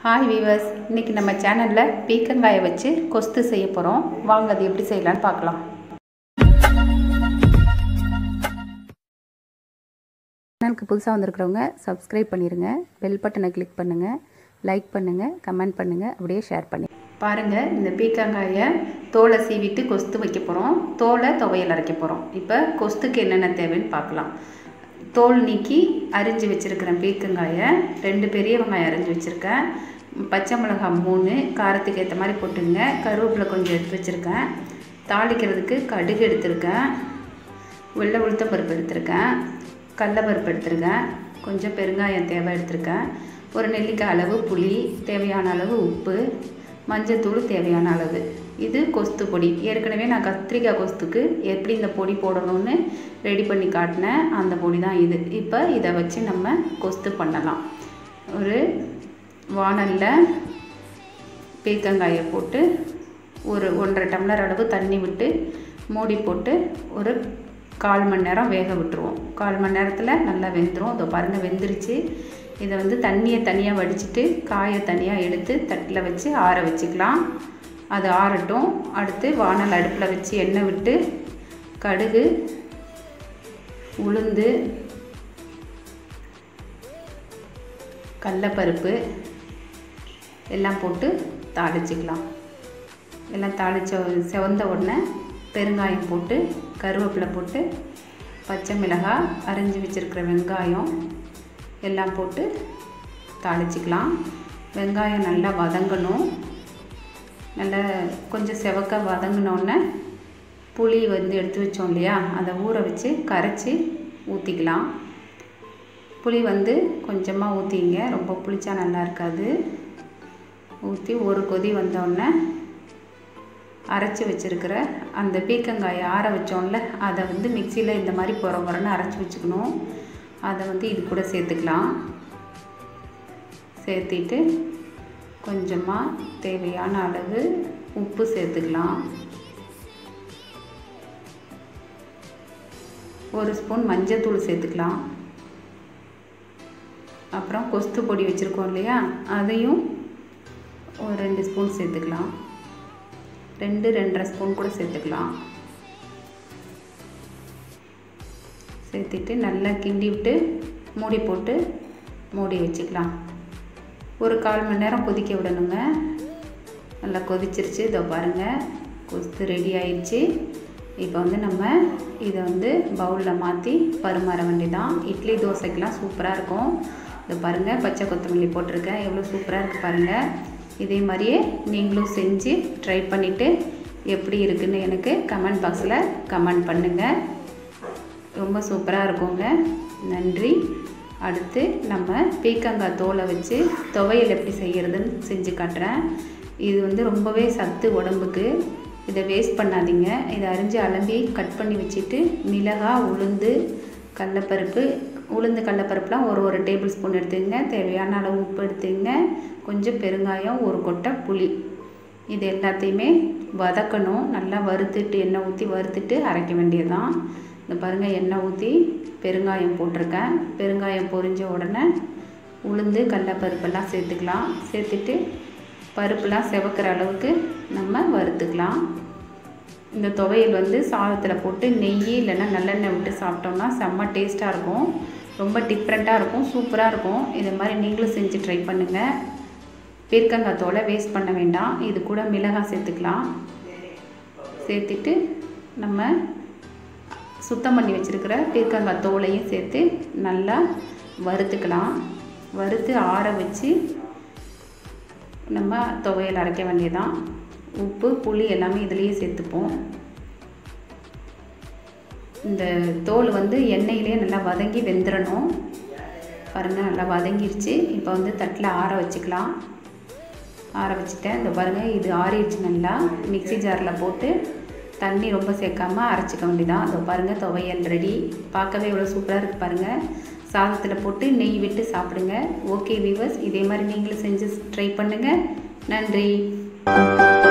hi viewers இன்னைக்கு நம்ம சேனலில் பீக்கங்காயை வச்சு கொஸ்து செய்ய போகிறோம் வாங்க அது எப்படி செய்யலான்னு பார்க்கலாம் சேனலுக்கு புதுசாக வந்திருக்கிறவங்க சப்ஸ்கிரைப் பண்ணிடுங்க பெல் பட்டனை கிளிக் பண்ணுங்கள் லைக் பண்ணுங்கள் கமெண்ட் பண்ணுங்கள் அப்படியே ஷேர் பண்ணி பாருங்கள் இந்த பீக்கங்காயை தோலை சீவிட்டு கொஸ்து வைக்க போகிறோம் தோலை துவையல் அரைக்க போகிறோம் இப்போ கொஸ்துக்கு என்னென்ன தேவைன்னு பார்க்கலாம் தோல் நீக்கி அரிஞ்சு வச்சுருக்கிறேன் பீக்கங்காயை ரெண்டு பெரிய வெங்காயம் அரிஞ்சு வச்சுருக்கேன் பச்சை மிளகாய் மூணு காரத்துக்கு ஏற்ற மாதிரி போட்டுங்க கருவேப்பிலை கொஞ்சம் எடுத்து வச்சுருக்கேன் தாளிக்கிறதுக்கு கடுகு எடுத்திருக்கேன் வெள்ளை உளுத்த பருப்பு எடுத்திருக்கேன் கடலப்பருப்பு எடுத்திருக்கேன் கொஞ்சம் பெருங்காயம் தேவை எடுத்திருக்கேன் ஒரு நெல்லிக்காய் அளவு புளி தேவையான அளவு உப்பு மஞ்சத்தூள் தேவையான அளவு இது கொஸ்து பொடி ஏற்கனவே நான் கத்திரிக்காய் கொஸ்துக்கு எப்படி இந்த பொடி போடணும்னு ரெடி பண்ணி காட்டினேன் அந்த பொடி தான் இது இப்போ இதை வச்சு நம்ம கொஸ்து பண்ணலாம் ஒரு வானலில் பீக்கங்காயை போட்டு ஒரு ஒன்றரை டம்ளர் அளவு தண்ணி விட்டு மூடி போட்டு ஒரு கால் மணி நேரம் வேக விட்டுருவோம் கால் மணி நேரத்தில் நல்லா வெந்துடும் இதோ பாருங்கள் வெந்துருச்சு இதை வந்து தண்ணியை தனியாக வடிச்சிட்டு காயை தனியாக எடுத்து தட்டில் வச்சு ஆற வச்சுக்கலாம் அது ஆறட்டும் அடுத்து வானல் அடுப்பில் வச்சு எண்ணெய் விட்டு கடுகு உளுந்து கடலப்பருப்பு எல்லாம் போட்டு தாளிச்சிக்கலாம் எல்லாம் தாளித்த செவந்த உடனே பெருங்காயம் போட்டு கருவேப்பிலை போட்டு பச்சை மிளகாய் அரிஞ்சு வச்சுருக்கிற வெங்காயம் எல்லாம் போட்டு தாளிச்சிக்கலாம் வெங்காயம் நல்லா வதங்கணும் நல்லா கொஞ்சம் செவக்க வதங்கினோடனே புளி வந்து எடுத்து வச்சோம் இல்லையா அதை ஊற வச்சு கரைச்சி ஊற்றிக்கலாம் புளி வந்து கொஞ்சமாக ஊற்றிங்க ரொம்ப புளிச்சா நல்லா இருக்காது ஊற்றி ஒரு கொதி வந்தோடனே அரைச்சி வச்சுருக்கிற அந்த பீக்கங்காயை ஆற வச்சோம்ல அதை வந்து மிக்சியில் இந்த மாதிரி புற புறன்னு அரைச்சி வச்சுக்கணும் அதை வந்து இது கூட சேர்த்துக்கலாம் சேர்த்திட்டு கொஞ்சமாக தேவையான அளவு உப்பு சேர்த்துக்கலாம் ஒரு ஸ்பூன் மஞ்சத்தூள் சேர்த்துக்கலாம் அப்புறம் கொஸ்து பொடி வச்சுருக்கோம் இல்லையா அதையும் ஒரு ரெண்டு ஸ்பூன் சேர்த்துக்கலாம் ரெண்டு ரெண்டரை ஸ்பூன் கூட சேர்த்துக்கலாம் சேர்த்துட்டு நல்லா கிண்டி விட்டு மூடி போட்டு மூடி வச்சுக்கலாம் ஒரு கால் மணி நேரம் கொதிக்க விடணுங்க நல்லா கொதிச்சிருச்சு இதோ பாருங்கள் கொஸ்து ரெடி ஆயிடுச்சு இப்போ வந்து நம்ம இதை வந்து பவுலில் மாற்றி பரிமாற வேண்டியதான் இட்லி தோசைக்கெலாம் சூப்பராக இருக்கும் இதை பாருங்கள் பச்சை கொத்தமல்லி போட்டிருக்கேன் எவ்வளோ சூப்பராக இருக்குது பாருங்கள் இதே மாதிரியே நீங்களும் செஞ்சு ட்ரை பண்ணிவிட்டு எப்படி இருக்குன்னு எனக்கு கமெண்ட் பாக்ஸில் கமெண்ட் பண்ணுங்கள் ரொம்ப சூப்பராக இருக்குங்க நன்றி அடுத்து நம்ம பீக்கங்காய் தோலை வச்சு துவையல் எப்படி செய்கிறதுன்னு செஞ்சு காட்டுறேன் இது வந்து ரொம்பவே சத்து உடம்புக்கு இதை வேஸ்ட் பண்ணாதீங்க இதை அரிஞ்சு அலம்பி கட் பண்ணி வச்சுட்டு மிளகாய் உளுந்து கடலப்பருப்பு உளுந்து கடலப்பருப்புலாம் ஒரு ஒரு டேபிள் ஸ்பூன் எடுத்துக்கங்க தேவையான அளவு உப்பு எடுத்துக்கங்க கொஞ்சம் பெருங்காயம் ஒரு கொட்டை புளி இது எல்லாத்தையுமே வதக்கணும் நல்லா வறுத்துட்டு எண்ணெய் ஊற்றி வறுத்துட்டு அரைக்க வேண்டியதுதான் இந்த பாருங்கள் எண்ணெய் ஊற்றி பெருங்காயம் போட்டிருக்கேன் பெருங்காயம் பொரிஞ்ச உடனே உளுந்து கடலப்பருப்பெல்லாம் சேர்த்துக்கலாம் சேர்த்துட்டு பருப்புலாம் செவக்கிற அளவுக்கு நம்ம வறுத்துக்கலாம் இந்த துவையல் வந்து சாதத்தில் போட்டு நெய் இல்லைன்னா நல்லெண்ணெய் விட்டு சாப்பிட்டோம்னா செம்ம டேஸ்ட்டாக இருக்கும் ரொம்ப டிஃப்ரெண்ட்டாக இருக்கும் சூப்பராக இருக்கும் இது மாதிரி நீங்களும் செஞ்சு ட்ரை பண்ணுங்கள் பீர்க்கங்காய் தோலை வேஸ்ட் பண்ண வேண்டாம் இது கூட மிளகாய் சேர்த்துக்கலாம் சேர்த்துட்டு நம்ம சுத்தம் பண்ணி வச்சுருக்கிற பீர்க்கங்காய் தோலையும் சேர்த்து நல்லா வறுத்துக்கலாம் வறுத்து ஆற வச்சு நம்ம துவையல் அரைக்க வேண்டியதான் உப்பு புளி எல்லாமே இதுலேயே சேர்த்துப்போம் இந்த தோல் வந்து எண்ணெயிலே நல்லா வதங்கி வெந்துடணும் பாருங்கள் நல்லா வதங்கிருச்சு இப்போ வந்து தட்டில் ஆற வச்சுக்கலாம் ஆற வச்சுட்டேன் இந்த பாருங்கள் இது ஆறிடுச்சு நல்லா மிக்சி ஜாரில் போட்டு தண்ணி ரொம்ப சேர்க்காமல் அரைச்சிக்க வேண்டியதான் இதோ பாருங்கள் துவையல் ரெடி பார்க்கவே எவ்வளோ சூப்பராக இருக்குது பாருங்கள் சாதத்தில் போட்டு நெய் விட்டு சாப்பிடுங்க ஓகே வீவர்ஸ் இதே மாதிரி நீங்களும் செஞ்சு ட்ரை பண்ணுங்கள் நன்றி